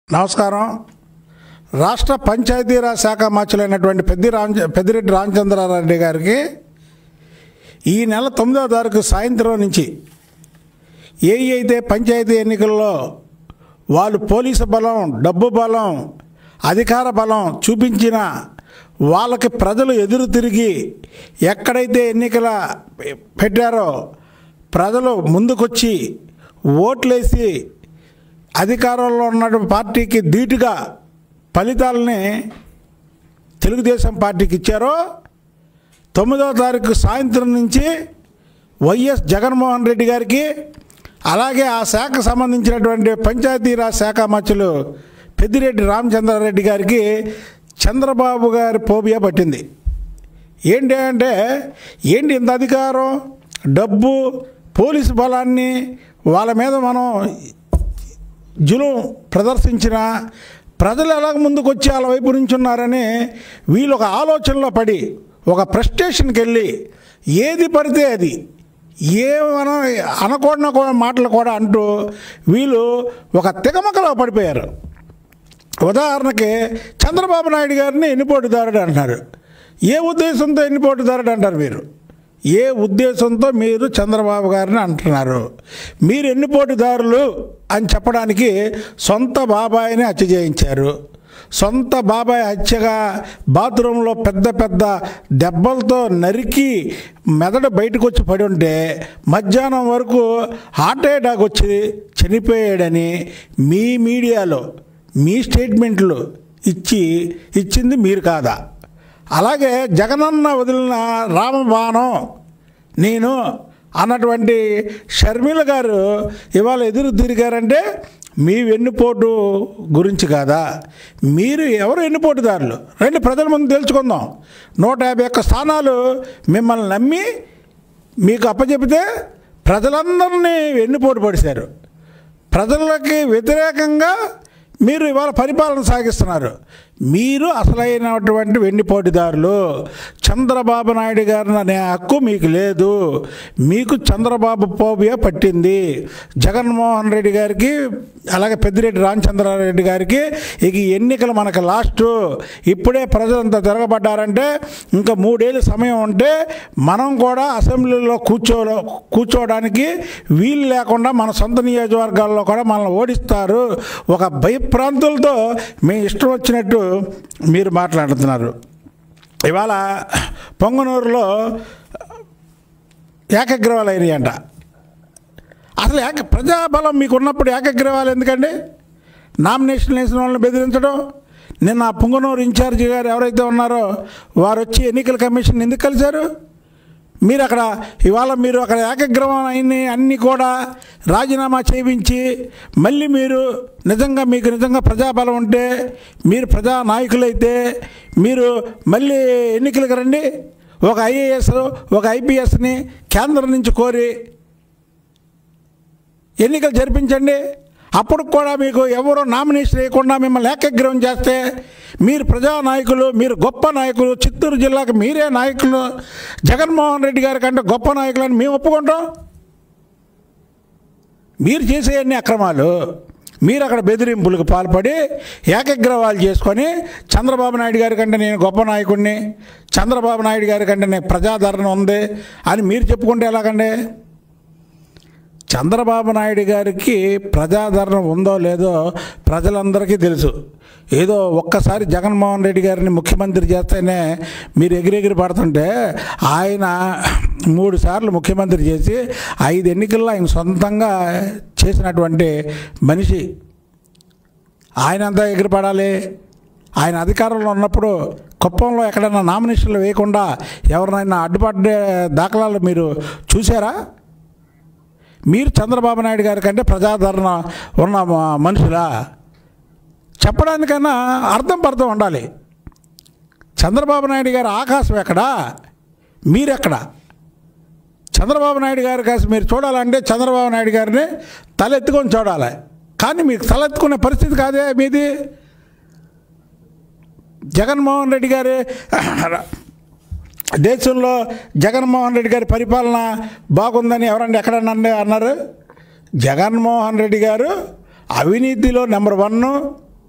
నమస్కారం రాష్ట్ర పంచాయతీరాజ్ శాఖ మార్చులైనటువంటి పెద్ది రామ పెద్దిరెడ్డి రామచంద్రారెడ్డి గారికి ఈ నెల తొమ్మిదవ తారీఖు సాయంత్రం నుంచి ఏ అయితే పంచాయతీ ఎన్నికల్లో వాళ్ళు పోలీసు బలం డబ్బు బలం అధికార బలం చూపించిన వాళ్ళకి ప్రజలు ఎదురు తిరిగి ఎక్కడైతే ఎన్నికల పెట్టారో ప్రజలు ముందుకొచ్చి ఓట్లేసి అధికారంలో ఉన్న పార్టీకి ధీటుగా ఫలితాలని తెలుగుదేశం పార్టీకి ఇచ్చారో తొమ్మిదవ తారీఖు సాయంత్రం నుంచి వైఎస్ జగన్మోహన్ రెడ్డి గారికి అలాగే ఆ శాఖకు సంబంధించినటువంటి పంచాయతీరాజ్ శాఖ మధ్యలు పెద్దిరెడ్డి రామచంద్రారెడ్డి గారికి చంద్రబాబు గారి పోబియా పట్టింది ఏంటి అంటే ఏంటి ఇంత అధికారం డబ్బు పోలీసు బలాన్ని వాళ్ళ మీద మనం జులుం ప్రదర్శించిన ప్రజలు ఎలాగ ముందుకు వచ్చి వాళ్ళ వైపు నుంచున్నారని వీళ్ళు ఒక ఆలోచనలో పడి ఒక ప్రెస్టేషన్కి వెళ్ళి ఏది పడితే అది ఏమన అనకూడన కూడా మాటలు కూడా అంటూ వీళ్ళు ఒక తికమకలో పడిపోయారు ఉదాహరణకి చంద్రబాబు నాయుడు గారిని ఎన్నిపోటుదారుడు అంటున్నారు ఏ ఉద్దేశంతో ఎన్నిపోటుదారుడు అంటారు మీరు ఏ ఉద్దేశంతో మీరు చంద్రబాబు గారిని అంటున్నారు మీరు ఎన్నిపోటుదారులు అని చెప్పడానికి సొంత బాబాయిని హత్య చేయించారు సొంత బాబాయ్ హత్యగా బాత్రూంలో పెద్ద పెద్ద దెబ్బలతో నరికి మెదడు బయటకు వచ్చి పడి ఉంటే మధ్యాహ్నం వరకు హార్ట్ అటాక్ వచ్చి చనిపోయాడని మీ మీడియాలో మీ స్టేట్మెంట్లు ఇచ్చి ఇచ్చింది మీరు కాదా అలాగే జగనన్న వదిలిన రామబాణం నేను అన్నటువంటి షర్మిల గారు ఇవాళ ఎదురు తిరిగారంటే మీ వెన్నుపోటు గురించి కాదా మీరు ఎవరు ఎన్నుపోటుదారులు రండి ప్రజల ముందు తెలుసుకుందాం నూట యాభై ఒక్క స్థానాలు మిమ్మల్ని నమ్మి మీకు అప్పచెపితే ప్రజలందరినీ వెన్నుపోటు పడిశారు ప్రజలకి వ్యతిరేకంగా మీరు ఇవాళ పరిపాలన సాగిస్తున్నారు మీరు అసలైనటువంటి వెండిపోటీదారులు చంద్రబాబు నాయుడు గారిని అనే హక్కు మీకు లేదు మీకు చంద్రబాబు పోబియా పట్టింది జగన్మోహన్ రెడ్డి గారికి అలాగే పెద్దిరెడ్డి రామచంద్రారెడ్డి గారికి ఇక ఈ ఎన్నికలు మనకు లాస్ట్ ఇప్పుడే ప్రజలంతా తిరగబడ్డారంటే ఇంకా మూడేళ్ళు సమయం ఉంటే మనం కూడా అసెంబ్లీలో కూర్చో కూర్చోవడానికి వీలు లేకుండా మన సొంత నియోజకవర్గాల్లో కూడా మనల్ని ఓడిస్తారు ఒక భయప్రాంతులతో మీ ఇష్టం వచ్చినట్టు మీరు మాట్లాడుతున్నారు ఇవాళ పొంగనూరులో ఏకగ్రవాలు అయినాయంట అసలు ఏక ప్రజాబలం మీకు ఉన్నప్పుడు ఏకగ్రవాలు ఎందుకండి నామినేషన్ వేసిన వాళ్ళని బెదిరించడం నిన్న ఆ పుంగనూరు ఇన్ఛార్జి గారు ఎవరైతే ఉన్నారో వారు వచ్చి ఎన్నికల కమిషన్ ఎందుకు కలిశారు మీరు అక్కడ ఇవాళ మీరు అక్కడ ఏకగ్రహం అయిన అన్నీ కూడా రాజీనామా చేయించి మళ్ళీ మీరు నిజంగా మీకు నిజంగా ప్రజాబలం ఉంటే మీరు ప్రజా నాయకులైతే మీరు మళ్ళీ ఎన్నికలకు రండి ఒక ఐఏఎస్ ఒక ఐపీఎస్ని కేంద్రం నుంచి కోరి ఎన్నికలు జరిపించండి అప్పుడు కూడా మీకు ఎవరు నామినేషన్ వేయకుండా మిమ్మల్ని ఏకగ్రహం చేస్తే మీరు ప్రజానాయకులు మీరు గొప్ప నాయకులు చిత్తూరు జిల్లాకు మీరే నాయకులు జగన్మోహన్ రెడ్డి గారి కంటే గొప్ప నాయకులని మేము ఒప్పుకుంటాం మీరు చేసే అన్ని అక్రమాలు మీరు అక్కడ బెదిరింపులకు పాల్పడి ఏకగ్రవాలు చేసుకొని చంద్రబాబు నాయుడు గారి కంటే నేను గొప్ప నాయకుడిని చంద్రబాబు నాయుడు గారి కంటే నేను ప్రజాదరణ ఉంది అని మీరు చెప్పుకుంటే ఎలాగండి చంద్రబాబు నాయుడు గారికి ప్రజాదరణ ఉందో లేదో ప్రజలందరికీ తెలుసు ఏదో ఒక్కసారి జగన్మోహన్ రెడ్డి గారిని ముఖ్యమంత్రి చేస్తేనే మీరు ఎగిరెగిరి పడుతుంటే ఆయన మూడు సార్లు ముఖ్యమంత్రి చేసి ఐదు ఎన్నికల్లో ఆయన సొంతంగా చేసినటువంటి మనిషి ఆయన అంతా ఎగిరిపడాలి ఆయన అధికారంలో ఉన్నప్పుడు కుప్పంలో ఎక్కడైనా నామినేషన్లు వేయకుండా ఎవరినైనా అడ్డుపడ్డే దాఖలాలు మీరు చూసారా మీరు చంద్రబాబు నాయుడు గారి కంటే ప్రజాదరణ ఉన్న మనుషులా చెప్పడానికన్నా అర్థం పర్థం ఉండాలి చంద్రబాబు నాయుడు గారి ఆకాశం ఎక్కడా మీరెక్కడా చంద్రబాబు నాయుడు గారి కాసి మీరు చూడాలంటే చంద్రబాబు నాయుడు గారిని తలెత్తుకొని చూడాలి కానీ మీకు తలెత్తుకునే పరిస్థితి కాదే మీది జగన్మోహన్ రెడ్డి గారి దేశంలో జగన్మోహన్ రెడ్డి గారి పరిపాలన బాగుందని ఎవరన్నా ఎక్కడన్నా అన్నారు జగన్మోహన్ రెడ్డి గారు అవినీతిలో నెంబర్ వన్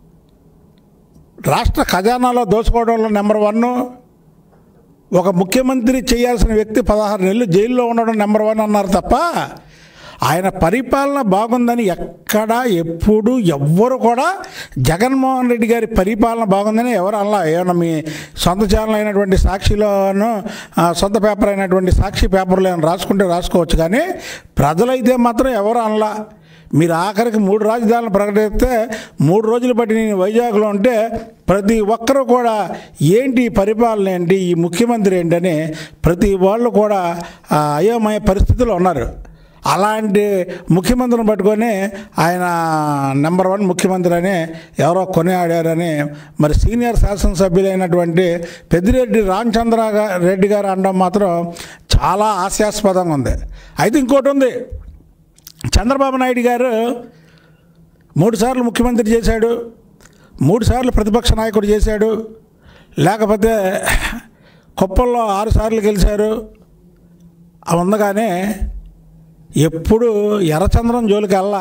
రాష్ట్ర ఖజానాలో దోచుకోవడంలో నెంబర్ వన్ ఒక ముఖ్యమంత్రి చేయాల్సిన వ్యక్తి పదహారు నెలలు జైల్లో ఉండడం నెంబర్ వన్ అన్నారు తప్ప ఆయన పరిపాలన బాగుందని ఎక్కడా ఎప్పుడు ఎవ్వరు కూడా జగన్మోహన్ రెడ్డి గారి పరిపాలన బాగుందని ఎవరు అలా ఏమన్నా మీ సొంత ఛానల్ అయినటువంటి సాక్షిలోను ఆ, సొంత పేపర్ అయినటువంటి సాక్షి పేపర్లో ఏమైనా రాసుకుంటే రాసుకోవచ్చు కానీ ప్రజలైతే మాత్రం ఎవరు అనలా మీరు ఆఖరికి మూడు రాజధానులు ప్రకటిస్తే మూడు రోజులు బట్టి నేను వైజాగ్లో ఉంటే ప్రతి ఒక్కరూ కూడా ఏంటి ఈ పరిపాలన ఏంటి ఈ ముఖ్యమంత్రి ఏంటని ప్రతి వాళ్ళు కూడా ఆ, అయోమయ పరిస్థితిలో ఉన్నారు అలాంటి ముఖ్యమంత్రిని పట్టుకొని ఆయన నెంబర్ వన్ ముఖ్యమంత్రి అని ఎవరో కొనియాడారని మరి సీనియర్ శాసనసభ్యులైనటువంటి పెద్దిరెడ్డి రామచంద్ర గా- రెడ్డి గారు అనడం మాత్రం చాలా హాస్యాస్పదంగా ఉంది అయితే ఇంకోటి ఉంది చంద్రబాబు నాయుడు గారు మూడుసార్లు ముఖ్యమంత్రి చేశాడు మూడుసార్లు ప్రతిపక్ష నాయకుడు చేశాడు లేకపోతే కుప్పల్లో ఆరు సార్లు గెలిచారు అవి ఉండగానే ఎప్పుడు ఎర్రచంద్రం జోలికి వెళ్ళా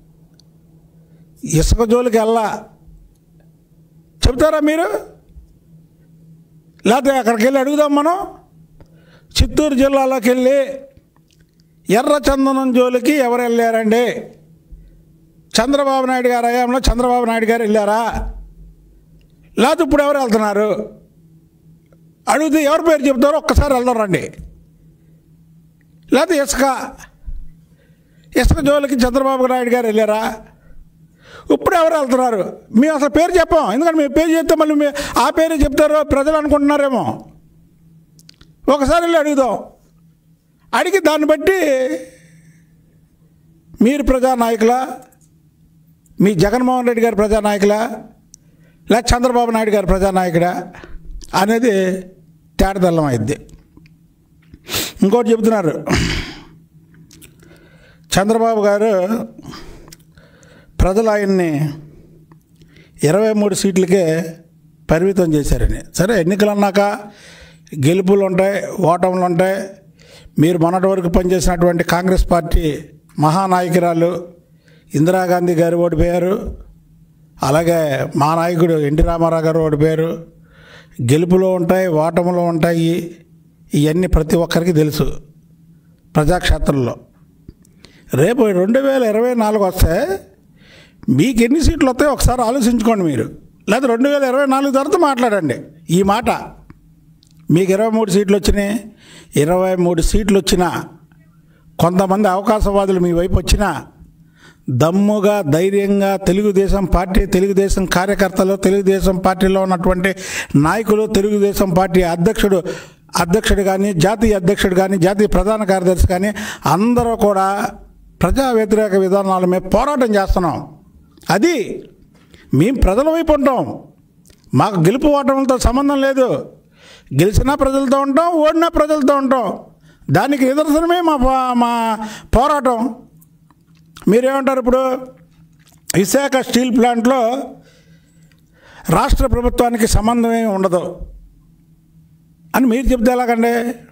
ఇసుక జోలికి వెళ్ళా చెప్తారా మీరు లేకపోతే అక్కడికి వెళ్ళి అడుగుదాం మనం చిత్తూరు జిల్లాలోకి వెళ్ళి ఎర్రచందనం జోలికి ఎవరు వెళ్ళారండి చంద్రబాబు నాయుడు గారు హయాంలో చంద్రబాబు నాయుడు గారు వెళ్ళారా లేకపోతే ఇప్పుడు ఎవరు వెళ్తున్నారు అడిగితే ఎవరి పేరు చెప్తారో ఒక్కసారి వెళ్దాం రండి లేకపోతే ఇసుక ఇసుక జోలికి చంద్రబాబు నాయుడు గారు వెళ్ళారా ఇప్పుడు ఎవరు వెళ్తున్నారు మేము అసలు పేరు చెప్పాం ఎందుకంటే మేము పేరు చెప్తే మళ్ళీ మీ ఆ పేరు చెప్తారో ప్రజలు అనుకుంటున్నారేమో ఒకసారి వెళ్ళి అడుగుదాం అడిగి దాన్ని బట్టి మీరు ప్రజానాయకులా మీ జగన్మోహన్ రెడ్డి గారి ప్రజానాయకులా లేక చంద్రబాబు నాయుడు గారి ప్రజానాయకుడా అనేది తేడతెల్లం అయింది ఇంకోటి చెబుతున్నారు చంద్రబాబు గారు ప్రజలు ఆయన్ని ఇరవై మూడు సీట్లకే పరిమితం చేశారని సరే ఎన్నికలు అన్నాక గెలుపులు ఉంటాయి ఓటములు ఉంటాయి మీరు మొన్నటి వరకు పనిచేసినటువంటి కాంగ్రెస్ పార్టీ మహానాయకురాలు ఇందిరాగాంధీ గారు ఓడిపోయారు అలాగే మా నాయకుడు ఎన్టీ రామారావు గారు ఓడిపోయారు గెలుపులు ఉంటాయి ఓటములు ఉంటాయి ఇవన్నీ ప్రతి ఒక్కరికి తెలుసు ప్రజాక్షేత్రంలో రేపు రెండు వేల ఇరవై నాలుగు వస్తే మీకు ఎన్ని సీట్లు వస్తాయో ఒకసారి ఆలోచించుకోండి మీరు లేదా రెండు వేల ఇరవై నాలుగు తర్వాత మాట్లాడండి ఈ మాట మీకు ఇరవై మూడు సీట్లు వచ్చినాయి ఇరవై మూడు సీట్లు వచ్చినా కొంతమంది అవకాశవాదులు మీ వైపు వచ్చినా దమ్ముగా ధైర్యంగా తెలుగుదేశం పార్టీ తెలుగుదేశం కార్యకర్తలు తెలుగుదేశం పార్టీలో ఉన్నటువంటి నాయకులు తెలుగుదేశం పార్టీ అధ్యక్షుడు అధ్యక్షుడు కానీ జాతీయ అధ్యక్షుడు కానీ జాతీయ ప్రధాన కార్యదర్శి కానీ అందరూ కూడా ప్రజా వ్యతిరేక విధానాల మీద పోరాటం చేస్తున్నాం అది మేము ప్రజల వైపు ఉంటాం మాకు గెలుపు ఓటములతో సంబంధం లేదు గెలిచినా ప్రజలతో ఉంటాం ఓడినా ప్రజలతో ఉంటాం దానికి నిదర్శనమే మా పో- మా పోరాటం మీరేమంటారు ఇప్పుడు విశాఖ స్టీల్ ప్లాంట్లో రాష్ట్ర ప్రభుత్వానికి సంబంధం ఏమి ఉండదు అని మీరు చెప్తే ఎలాగండి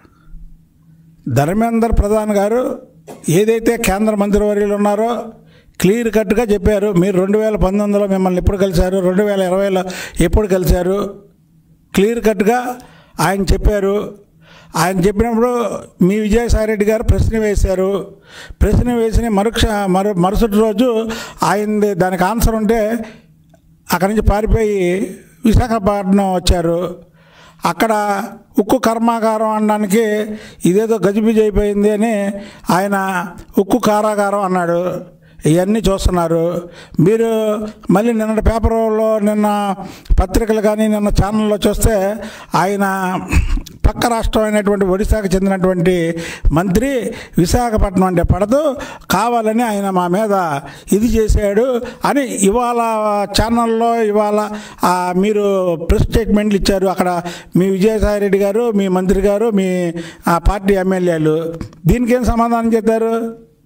ధర్మేందర్ ప్రధాన్ గారు ఏదైతే కేంద్ర మంత్రివర్యులు ఉన్నారో క్లియర్ కట్గా చెప్పారు మీరు రెండు వేల పంతొమ్మిదిలో మిమ్మల్ని ఎప్పుడు కలిశారు రెండు వేల ఇరవైలో ఎప్పుడు కలిశారు క్లియర్ కట్గా ఆయన చెప్పారు ఆయన చెప్పినప్పుడు మీ విజయసాయిరెడ్డి గారు ప్రశ్న వేశారు ప్రశ్న వేసిన మరుక్ష మరు మరుసటి రోజు ఆయనది దానికి ఆన్సర్ ఉంటే అక్కడి నుంచి పారిపోయి విశాఖపట్నం వచ్చారు అక్కడ ఉక్కు కర్మాగారం అనడానికి ఇదేదో గజిబిజి అయిపోయింది అని ఆయన ఉక్కు కారాగారం అన్నాడు ఇవన్నీ చూస్తున్నారు మీరు మళ్ళీ నిన్న పేపర్లో నిన్న పత్రికలు కానీ నిన్న ఛానల్లో చూస్తే ఆయన పక్క రాష్ట్రం అయినటువంటి ఒడిశాకు చెందినటువంటి మంత్రి విశాఖపట్నం అంటే పడదు కావాలని ఆయన మా మీద ఇది చేశాడు అని ఇవాళ ఛానల్లో ఇవాళ ఆ, మీరు ప్రెస్ స్టేట్మెంట్లు ఇచ్చారు అక్కడ మీ విజయసాయి రెడ్డి గారు మీ మంత్రి గారు మీ ఆ, పార్టీ ఎమ్మెల్యేలు దీనికి ఏం సమాధానం చెప్పారు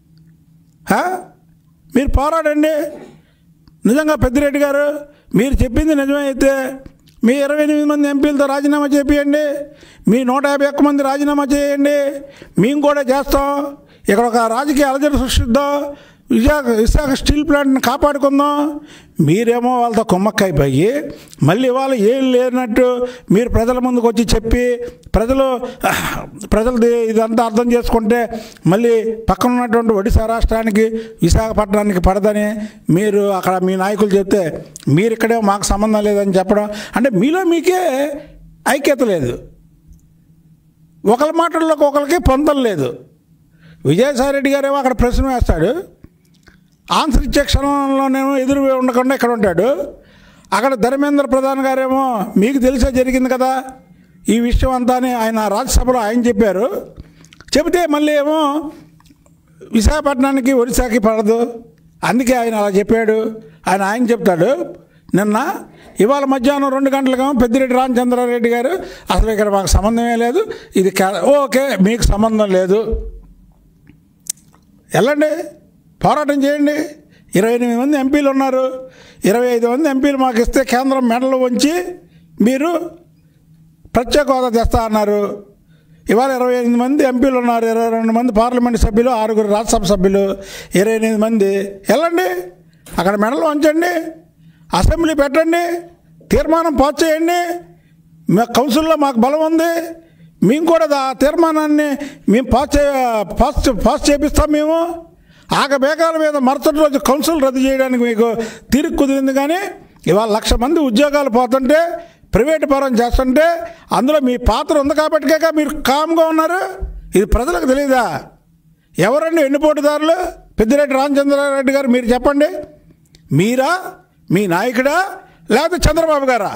ఆ? మీరు పోరాడండి నిజంగా పెద్దిరెడ్డి గారు మీరు చెప్పింది నిజమే అయితే మీ ఇరవై ఎనిమిది మంది ఎంపీలతో రాజీనామా చేపియండి మీ నూట యాభై ఒక్క మంది రాజీనామా చేయండి మేము కూడా చేస్తాం ఇక్కడ ఒక రాజకీయ అలజడి సృష్టిద్దాం విశాఖ విశాఖ స్టీల్ ప్లాంట్ని కాపాడుకుందాం మీరేమో వాళ్ళతో కుమ్మక్కైపోయి మళ్ళీ వాళ్ళు ఏం లేనట్టు మీరు ప్రజల ముందుకు వచ్చి చెప్పి ప్రజలు ప్రజలది ఇదంతా అర్థం చేసుకుంటే మళ్ళీ పక్కన ఉన్నటువంటి ఒడిశా రాష్ట్రానికి విశాఖపట్నానికి పడదని మీరు అక్కడ మీ నాయకులు చెప్తే మీరు ఇక్కడే మాకు సంబంధం లేదని చెప్పడం అంటే మీలో మీకే ఐక్యత లేదు ఒకరి మాటల్లోకి ఒకరికి పొందం లేదు విజయసాయి రెడ్డి గారేమో అక్కడ ప్రశ్న వేస్తాడు ఆన్సర్ ఇచ్చే క్షణంలోనేమో ఎదురు ఉండకుండా ఇక్కడ ఉంటాడు అక్కడ ధర్మేంద్ర ప్రధాన్ గారేమో మీకు తెలిసే జరిగింది కదా ఈ విషయం అంతా అని ఆయన రాజ్యసభలో ఆయన చెప్పారు చెబితే మళ్ళీ ఏమో విశాఖపట్నానికి ఒడిశాకి పడదు అందుకే ఆయన అలా చెప్పాడు ఆయన ఆయన చెప్తాడు నిన్న ఇవాళ మధ్యాహ్నం రెండు గంటలకేమో పెద్దిరెడ్డి రామచంద్రారెడ్డి గారు అసలు ఇక్కడ మాకు సంబంధమే లేదు ఇది కా- ఓకే మీకు సంబంధం లేదు వెళ్ళండి పోరాటం చేయండి ఇరవై ఎనిమిది మంది ఎంపీలు ఉన్నారు ఇరవై ఐదు మంది ఎంపీలు మాకు ఇస్తే కేంద్రం మెడలు వంచి మీరు ప్రత్యేక హోదా తెస్తా అన్నారు ఇవాళ ఇరవై ఎనిమిది మంది ఎంపీలు ఉన్నారు ఇరవై రెండు మంది పార్లమెంట్ సభ్యులు ఆరుగురు రాజ్యసభ సభ్యులు ఇరవై ఎనిమిది మంది వెళ్ళండి అక్కడ మెడలు వంచండి అసెంబ్లీ పెట్టండి తీర్మానం పాస్ చేయండి మా కౌన్సిల్లో మాకు బలం ఉంది మేము కూడా ఆ తీర్మానాన్ని మేము పాస్ చే పాస్ పాస్ చేపిస్తాం మేము ఆగబేగాల మీద మరుసటి రోజు కౌన్సిల్ రద్దు చేయడానికి మీకు తీరిక కుదిరింది కానీ ఇవాళ లక్ష మంది ఉద్యోగాలు పోతుంటే ప్రైవేట్ పరం చేస్తుంటే అందులో మీ పాత్ర ఉంది కాబట్టికే మీరు కామ్గా ఉన్నారు ఇది ప్రజలకు తెలియదా ఎవరండి ఎన్నిపోటుదారులు పెద్దిరెడ్డి రామచంద్రారెడ్డి గారు మీరు చెప్పండి మీరా మీ నాయకుడా లేకపోతే చంద్రబాబు గారా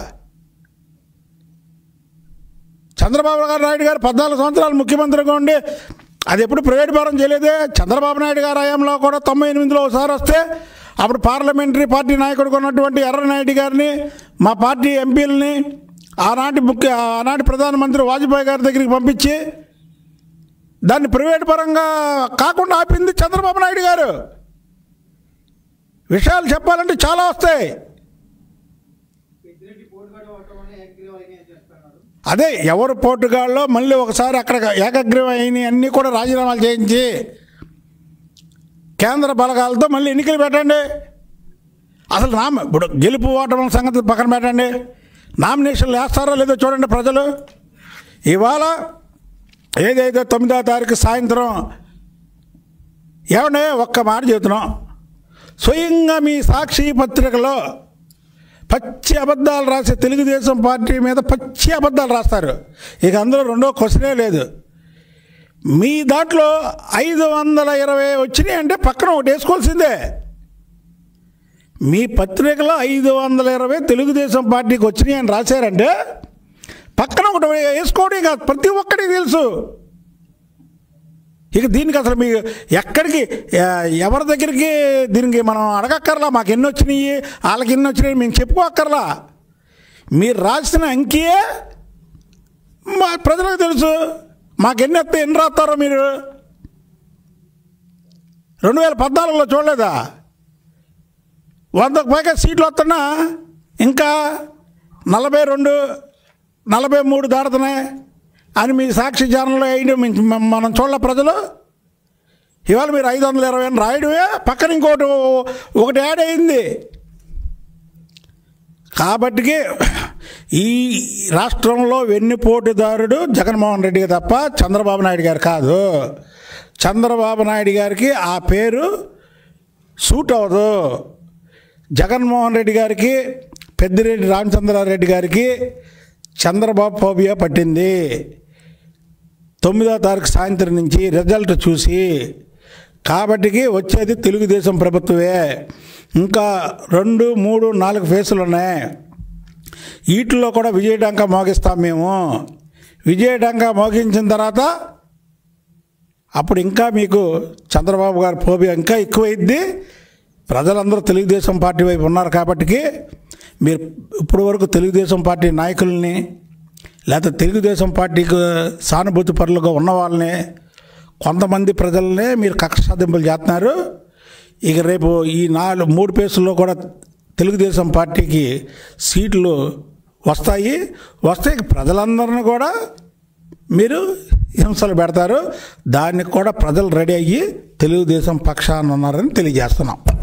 చంద్రబాబు గారు నాయుడు గారు పద్నాలుగు సంవత్సరాలు ముఖ్యమంత్రిగా ఉండి అది ఎప్పుడు ప్రైవేట్ పరం చేయలేదే చంద్రబాబు నాయుడు గారు హయాంలో కూడా తొంభై ఎనిమిదిలో ఒకసారి వస్తే అప్పుడు పార్లమెంటరీ పార్టీ నాయకుడిగా ఉన్నటువంటి ఎర్రనాయుడు గారిని మా పార్టీ ఎంపీలని ఆనాటి ముఖ్య ఆనాటి ప్రధానమంత్రి వాజ్పేయి గారి దగ్గరికి పంపించి దాన్ని ప్రైవేట్ పరంగా కాకుండా ఆపింది చంద్రబాబు నాయుడు గారు విషయాలు చెప్పాలంటే చాలా వస్తాయి పెద్దిరెడ్డి పోటుగాడు అవటం వల్ల ఏకగ్రీవం అయినాయి అని చెప్తున్నారు అదే ఎవరు పోటుగాళ్ళలో మళ్ళీ ఒకసారి అక్కడ ఏకగ్రీవం అయినాయి అన్నీ కూడా రాజీనామాలు చేయించి కేంద్ర బలగాలతో మళ్ళీ ఎన్నికలు పెట్టండి అసలు నామ ఇప్పుడు గెలుపు ఓటమి సంగతి పక్కన పెట్టండి నామినేషన్లు వేస్తారో లేదో చూడండి ప్రజలు ఇవాళ ఏదైతే తొమ్మిదో తారీఖు సాయంత్రం ఏమండే ఒక్క మాట చెబుతున్నాం స్వయంగా మీ సాక్షి పత్రికలో పచ్చి అబద్ధాలు రాసే తెలుగుదేశం పార్టీ మీద పచ్చి అబద్ధాలు రాస్తారు ఇక అందులో రెండో క్వశ్చనే లేదు మీ దాంట్లో ఐదు వందల ఇరవై వచ్చినాయి అంటే పక్కన ఒకటి వేసుకోవాల్సిందే మీ పత్రికలో ఐదు వందల ఇరవై తెలుగుదేశం పార్టీకి వచ్చినాయి అని రాశారంటే పక్కన ఒకటి వేసుకోవడం ఇక ప్రతి ఒక్కరికి తెలుసు ఇక దీనికి అసలు మీకు ఎక్కడికి ఎ- ఎవరి దగ్గరికి దీనికి మనం అడగక్కర్లా మాకు ఎన్ని వచ్చినాయి వాళ్ళకి ఎన్ని వచ్చినాయి మేము చెప్పుకోక్కర్లా మీరు రాసిన అంకియే మా ప్రజలకు తెలుసు మాకు ఎన్ని వస్తే ఎన్ని రాస్తారో మీరు రెండు వేల పద్నాలుగులో చూడలేదా వందకు పైగా సీట్లు వస్తున్నా ఇంకా నలభై రెండు నలభై మూడు దాడుతున్నాయి అని మీ సాక్షి ఛానల్లో వేయడం మీ- మనం చూడలే ప్రజలు ఇవాళ మీరు ఐదు వందల ఇరవై అని రాయడమే పక్కన ఇంకోటి ఒకటి యాడ్ అయింది కాబట్టికి ఈ రాష్ట్రంలో వెన్నుపోటుదారుడు జగన్మోహన్ రెడ్డి తప్ప చంద్రబాబు నాయుడు గారు కాదు చంద్రబాబు నాయుడు గారికి ఆ పేరు సూట్ అవ్వదు జగన్మోహన్ రెడ్డి గారికి పెద్దిరెడ్డి రామచంద్రారెడ్డి గారికి చంద్రబాబు ఫోబియా పట్టింది తొమ్మిదో తారీఖు సాయంత్రం నుంచి రిజల్ట్ చూసి కాబట్టికి వచ్చేది తెలుగుదేశం ప్రభుత్వమే ఇంకా రెండు మూడు నాలుగు ఫేసులు ఉన్నాయి వీటిల్లో కూడా విజయడంక మోగిస్తాం మేము విజయడంక మోగించిన తర్వాత అప్పుడు ఇంకా మీకు చంద్రబాబు గారి ఫోబియా ఇంకా ఎక్కువైద్ది ప్రజలందరూ తెలుగుదేశం పార్టీ వైపు ఉన్నారు కాబట్టికి మీరు ఇప్పటి వరకు తెలుగుదేశం పార్టీ నాయకుల్ని లేకపోతే తెలుగుదేశం పార్టీకి సానుభూతి పరులుగా ఉన్న వాళ్ళని కొంతమంది ప్రజలనే మీరు కక్ష సాధింపులు చేస్తున్నారు ఇక రేపు ఈ నాలుగు మూడు పేసుల్లో కూడా తెలుగుదేశం పార్టీకి సీట్లు వస్తాయి వస్తే ప్రజలందరిని కూడా మీరు హింసలు పెడతారు దానికి కూడా ప్రజలు రెడీ అయ్యి తెలుగుదేశం పక్షాన ఉన్నారని తెలియజేస్తున్నాం